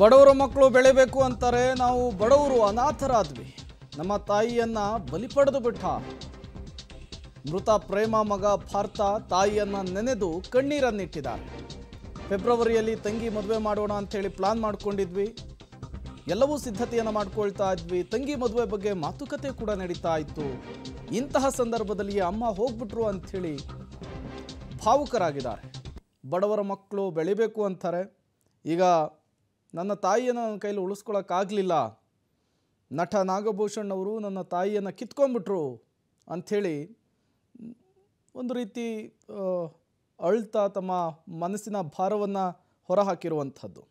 ಬಡವರ ಮಕ್ಕಳು ಬೆಳಿಬೇಕು ಅಂತಾರೆ ನಾವು ಬಡವರು ಅನಾಥರಾದ್ವಿ ನಮ್ಮ ತಾಯಿಯನ್ನ ಬಲಿ ಪಡೆದು ಬಿಟ್ಟ ಮೃತ ಪ್ರೇಮ ಮಗ ಭಾರತ ತಾಯಿಯನ್ನ ನೆನೆದು ಕಣ್ಣೀರನ್ನಿಟ್ಟಿದ್ದಾರೆ ಫೆಬ್ರವರಿಯಲ್ಲಿ ತಂಗಿ ಮದುವೆ ಮಾಡೋಣ ಅಂಥೇಳಿ ಪ್ಲಾನ್ ಮಾಡ್ಕೊಂಡಿದ್ವಿ ಎಲ್ಲವೂ ಸಿದ್ಧತೆಯನ್ನು ಮಾಡ್ಕೊಳ್ತಾ ಇದ್ವಿ ತಂಗಿ ಮದುವೆ ಬಗ್ಗೆ ಮಾತುಕತೆ ಕೂಡ ನಡೀತಾ ಇತ್ತು ಇಂತಹ ಸಂದರ್ಭದಲ್ಲಿ ಅಮ್ಮ ಹೋಗ್ಬಿಟ್ರು ಅಂಥೇಳಿ ಭಾವುಕರಾಗಿದ್ದಾರೆ ಬಡವರ ಮಕ್ಕಳು ಬೆಳಿಬೇಕು ಅಂತಾರೆ ಈಗ ನನ್ನ ತಾಯಿಯನ್ನು ನನ್ನ ಕೈಲಿ ಉಳಿಸ್ಕೊಳಕ್ಕಾಗಲಿಲ್ಲ ನಟ ನಾಗಭೂಷಣ್ ಅವರು ನನ್ನ ತಾಯಿಯನ್ನು ಕಿತ್ಕೊಂಡ್ಬಿಟ್ರು ಅಂಥೇಳಿ ಮ್, ಒಂದು ರೀತಿ ಆ, ಅಳ್ತಾ ತಮ್ಮ ಮನಸ್ಸಿನ ಭಾರವನ್ನು ಹೊರಹಾಕಿರುವಂಥದ್ದು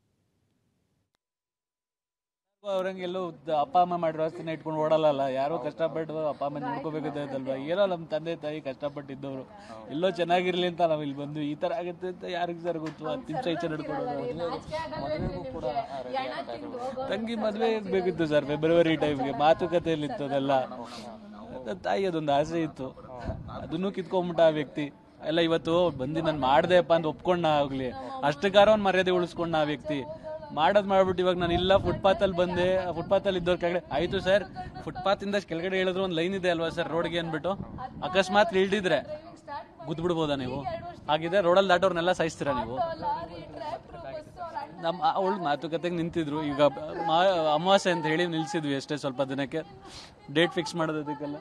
ಅವ್ರಂಗೆ ಎಲ್ಲೋ ದ- ಅಪ್ಪ ಅಮ್ಮ ಮಾಡಿರೋ ಆಸ್ತಿನ ಇಟ್ಕೊಂಡು ಓಡಲ್ಲ ಯಾರೋ ಕಷ್ಟಪಟ್ಟು ಅಪ್ಪ ಅಮ್ಮ ನೋಡ್ಕೋಬೇಕಾದಲ್ವಾ ಏನೋ ನಮ್ಮ ತಂದೆ ತಾಯಿ ಕಷ್ಟಪಟ್ಟಿದ್ದವರು ಎಲ್ಲೋ ಚೆನ್ನಾಗಿರ್ಲಿ ಅಂತ ನಾವು ಇಲ್ಲಿ ಬಂದು ಈ ತರ ಆಗುತ್ತೆ ಅಂತ ಯಾರಿಗ್ ಸರ್ ಗೊತ್ತು ಹತ್ತು ನಿಮಿಷ ಈಚೆ ನಡ್ಕೊಳ್ಳೋದು ತಂಗಿ ಮದುವೆ ಬೇಕಿತ್ತು ಸರ್ ಫೆಬ್ರವರಿ ಟೈಮ್ಗೆ ಮಾತುಕತೆಯಲ್ಲಿತ್ತು ಅದೆಲ್ಲ ನನ್ನ ತಾಯಿ ಅದೊಂದು ಆಸೆ ಇತ್ತು ಅದನ್ನು ಕಿತ್ಕೊಂಡ್ಬಿಟ್ಟ ಆ ವ್ಯಕ್ತಿ ಎಲ್ಲ ಇವತ್ತು ಬಂದು ನಾನು ಮಾಡ್ದೆಪ್ಪ ಅಂತ ಒಪ್ಕೊಂಡ ಆಗ್ಲಿ ಅಷ್ಟಕ್ಕಾರ ಅವ್ನು ಮರ್ಯಾದೆ ಉಳಿಸ್ಕೊಂಡ ಆ ವ್ಯಕ್ತಿ ಮಾಡೋದ್ ಮಾಡ್ಬಿಟ್ಟು ಇವಾಗ ನಾನು ಇಲ್ಲ ಫುಟ್ಪಾತ್ ಅಲ್ಲಿ ಬಂದೆ ಫುಟ್ಪಾತ್ ಅಲ್ಲಿ ಇದ್ದವ್ರ ಕೆಳಗಡೆ ಆಯ್ತು ಸರ್ ಫುಟ್ಪಾತ್ ಇಂದ ಕೆಳಗಡೆ ಹೇಳಿದ್ರು ಒಂದು ಲೈನ್ ಇದೆ ಅಲ್ವಾ ಸರ್ ರೋಡ್ಗೆ ಅನ್ಬಿಟ್ಟು ಅಕಸ್ಮಾತ್ ಇಳ್ದಿದ್ರೆ ಗುದ್ ಬಿಡ್ಬೋದಾ ನೀವು ಹಾಗಿದೆ ರೋಡಲ್ಲಿ ದಾಟೋರ್ನೆಲ್ಲ ಸಾಯಿಸ್ತೀರಾ ನೀವು ನಮ್ಮ ಅವಳು ಮಾತುಕತೆಗೆ ನಿಂತಿದ್ರು ಈಗ ಮಾ- ಅಮಾವಾಸ್ಯೆ ಅಂತ ಹೇಳಿ ನಿಲ್ಸಿದ್ವಿ ಅಷ್ಟೇ ಸ್ವಲ್ಪ ದಿನಕ್ಕೆ ಡೇಟ್ ಫಿಕ್ಸ್ ಮಾಡೋದಕ್ಕೆಲ್ಲ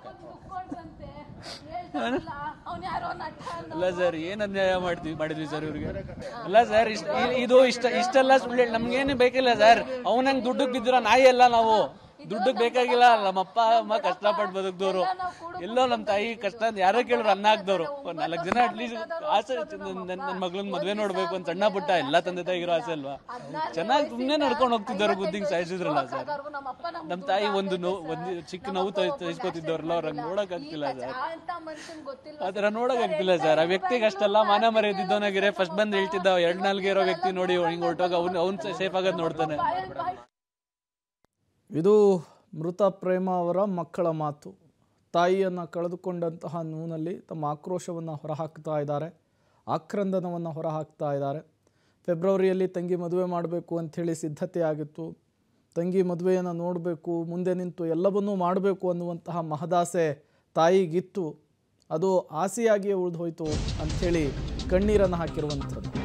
ಅಲ್ಲ ಸರ್ ಏನ್ ಅನ್ಯಾಯ ಮಾಡ್ತೀವಿ ಮಾಡಿದ್ವಿ ಸರ್ ಇವ್ರಿಗೆ ಅಲ್ಲ ಸರ್ ಇಷ್ಟ ಇ- ಇದು ಇಷ್ಟ ಇಷ್ಟೆಲ್ಲ ಸುಳ್ಳು ಹೇಳಿ ನಮ್ಗೇನು ಬೇಕಿಲ್ಲ ಸರ್ ಅವನಂಗ್ ದುಡ್ಡಕ್ ಬಿದ್ದಿರೋ ನಾಯಿ ಅಲ್ಲ ನಾವು ದುಡ್ಡಕ್ ಬೇಕಾಗಿಲ್ಲ ನಮ್ಮ ಅಪ್ಪ ಅಮ್ಮ ಕಷ್ಟಪಟ್ಟು ಬದುಕ್ದವ್ರು ಎಲ್ಲೋ ನಮ್ಮ ತಾಯಿ ಕಷ್ಟ ಅಂತ ಯಾರೋ ಕೇಳಿದ್ರು ಅನ್ನ ಹಾಕ್ದವ್ರು ಒಂದ್ ನಾಲ್ಕು ಜನ ಅಟ್ಲೀಸ್ಟ್ ಆಸೆ ನನ್ನ ಮಗಳನ್ನ ಮದ್ವೆ ನೋಡ್ಬೇಕು ಅಂತ ಸಣ್ಣ ಪುಟ್ಟ ಎಲ್ಲ ತಂದೆ ತಾಯಿಗಿರೋ ಆಸೆ ಅಲ್ವಾ ಚೆನ್ನಾಗಿ ಸುಮ್ಮನೆ ನಡ್ಕೊಂಡು ಹೋಗ್ತಿದ್ದಾರೆ ಗುದ್ದಿಂಗ್ ಸಾಯಿಸಿದ್ರಲ್ಲ ಸರ್ ನಮ್ಮ ತಾಯಿ ಒಂದು ನೋವು ಒಂದು ಚಿಕ್ಕ ನೋವು ತಯಿಸ್ಕೊತಿದ್ದವ್ರಲ್ಲ ಅವ್ರಂಗ್ ನೋಡಕ್ ಆಗ್ತಿಲ್ಲ ಸರ್ ಆತರ ನೋಡಕ್ ಆಗ್ತಿಲ್ಲ ಸರ್ ಆ ವ್ಯಕ್ತಿಗೆ ಅಷ್ಟೆಲ್ಲ ಮಾನ ಮರ್ಯಾದಿದ್ದವನಾಗಿರೇ ಫಸ್ಟ್ ಬಂದ್ ಹೇಳ್ತಿದ್ದ ಎರಡ್ ನಾಲ್ಗೆ ಇರೋ ವ್ಯಕ್ತಿ ನೋಡಿ ಹಿಂಗ್ ಹೊರಟೋಗ ಅವ್ನ್ ಅವ್ನ್ ಸೇಫ್ ಆಗೋದ್ ನೋಡ್ತಾನೆ ಇದು ಮೃತ ಪ್ರೇಮ ಅವರ ಮಕ್ಕಳ ಮಾತು ತಾಯಿಯನ್ನು ಕಳೆದುಕೊಂಡಂತಹ ನೋವಿನಲ್ಲಿ ತಮ್ಮ ಆಕ್ರೋಶವನ್ನು ಹೊರಹಾಕ್ತಾ ಇದ್ದಾರೆ ಆಕ್ರಂದನವನ್ನು ಹೊರಹಾಕ್ತಾ ಇದ್ದಾರೆ ಫೆಬ್ರವರಿಯಲ್ಲಿ ತಂಗಿ ಮದುವೆ ಮಾಡಬೇಕು ಅಂಥೇಳಿ ಸಿದ್ಧತೆ ಆಗಿತ್ತು ತಂಗಿ ಮದುವೆಯನ್ನು ನೋಡಬೇಕು ಮುಂದೆ ನಿಂತು ಎಲ್ಲವನ್ನೂ ಮಾಡಬೇಕು ಅನ್ನುವಂತಹ ಮಹದಾಸೆ ತಾಯಿಗಿತ್ತು ಅದು ಆಸೆಯಾಗಿಯೇ ಉಳಿದು ಹೋಯಿತು ಅಂಥೇಳಿ ಕಣ್ಣೀರನ್ನು ಹಾಕಿರುವಂಥದ್ದು